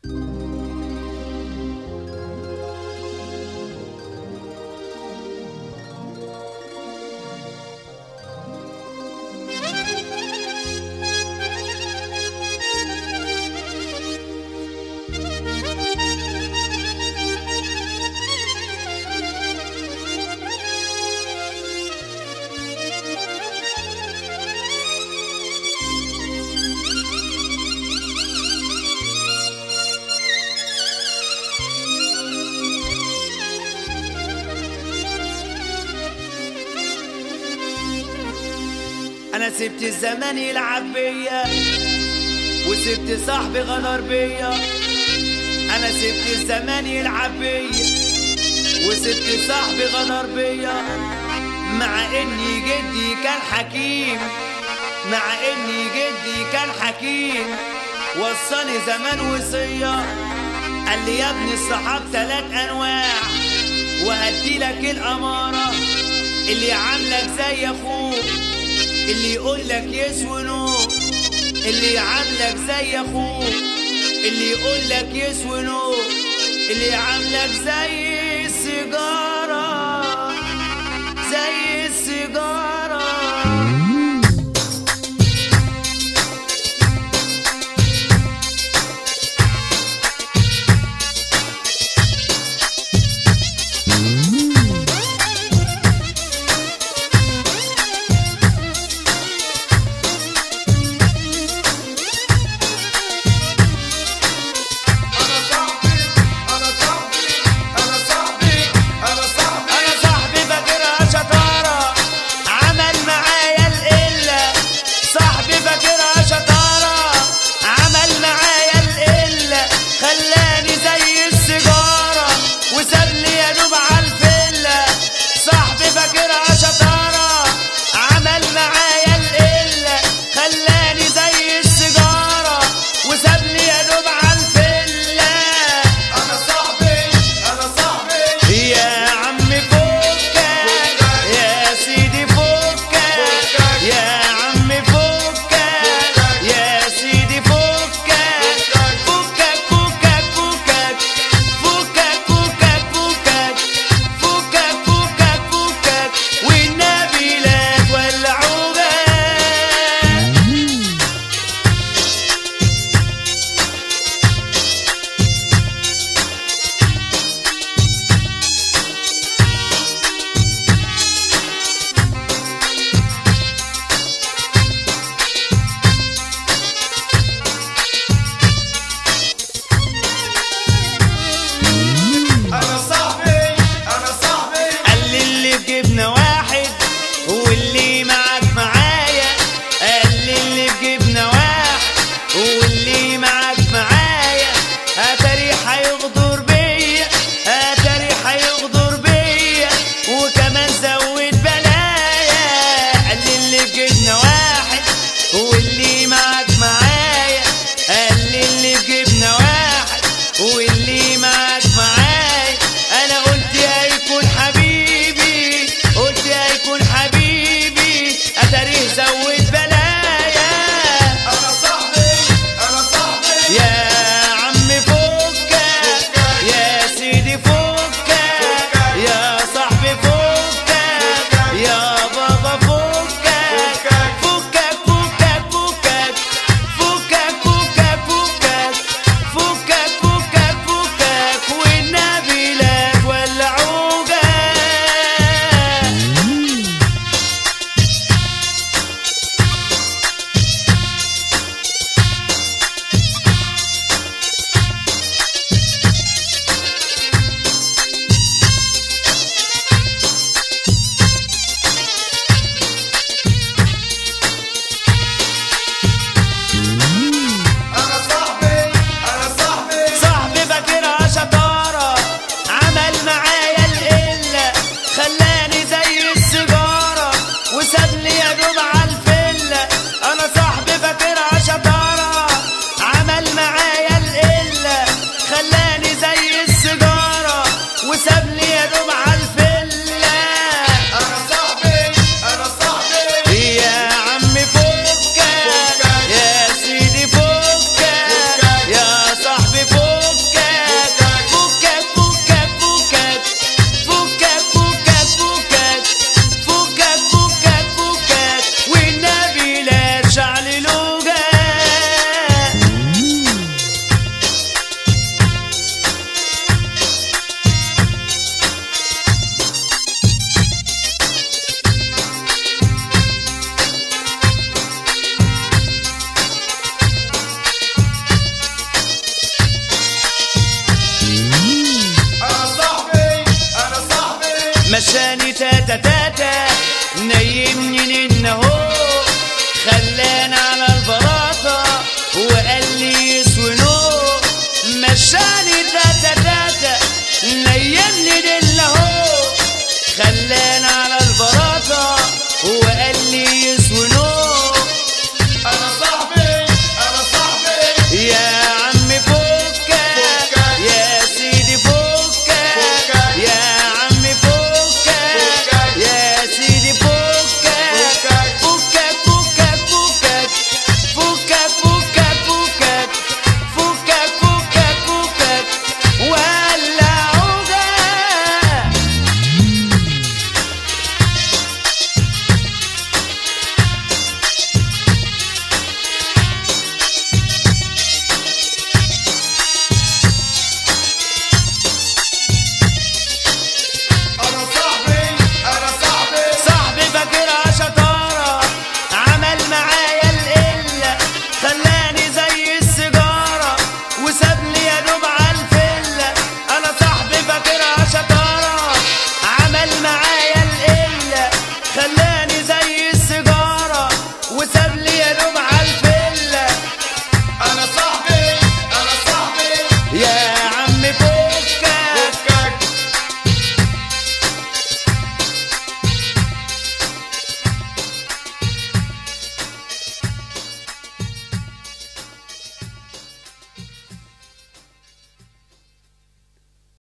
انا سبت الزمان يلعب بيا وسبت صاحبي غدر بيا انا سبت الزمان يلعب بيا وسبت صاحبي غدر بيا مع اني جدي كان حكيم مع اني جدي كان حكيم وصاني زمان وصية قال لي يا ابني الصحاب تلات انواع وهدي لك الامارة اللي عاملك زي اخوك اللي يقول لك يس ونو اللي عاملك زي اخوك اللي يقول لك يس ونو اللي عاملك زي السيجارة زي السيجارة انا صاحبي فاكرها شطارة مشاني تاتا تاتا نيمني نن هو خلاني على البلاطة وقال لي يسوي نو مشاني تاتا تاتا نيمني نن هو خلاني على البلاطة وقال لي يسوي نو انا صاحبي انا صاحبي يا عم فكك فكك. يا سيدي فكك فكك. يا عم فكك فكك. يا سيدي فكك فكك. فكك فكك فكك فكك فكك فكك فكك فكك فكك ولعوها انا صاحبي انا صاحبي صاحبي فاكرها شطارة عمل معايا القلة خلاني زي السيجارة وسابني يا دوب عالفلة أنا صاحبي فاكرها شطارة عمل معايا القلة خلاني زي السيجارة وسابني يا دوب عالفلة انا صاحبي انا صاحبي يا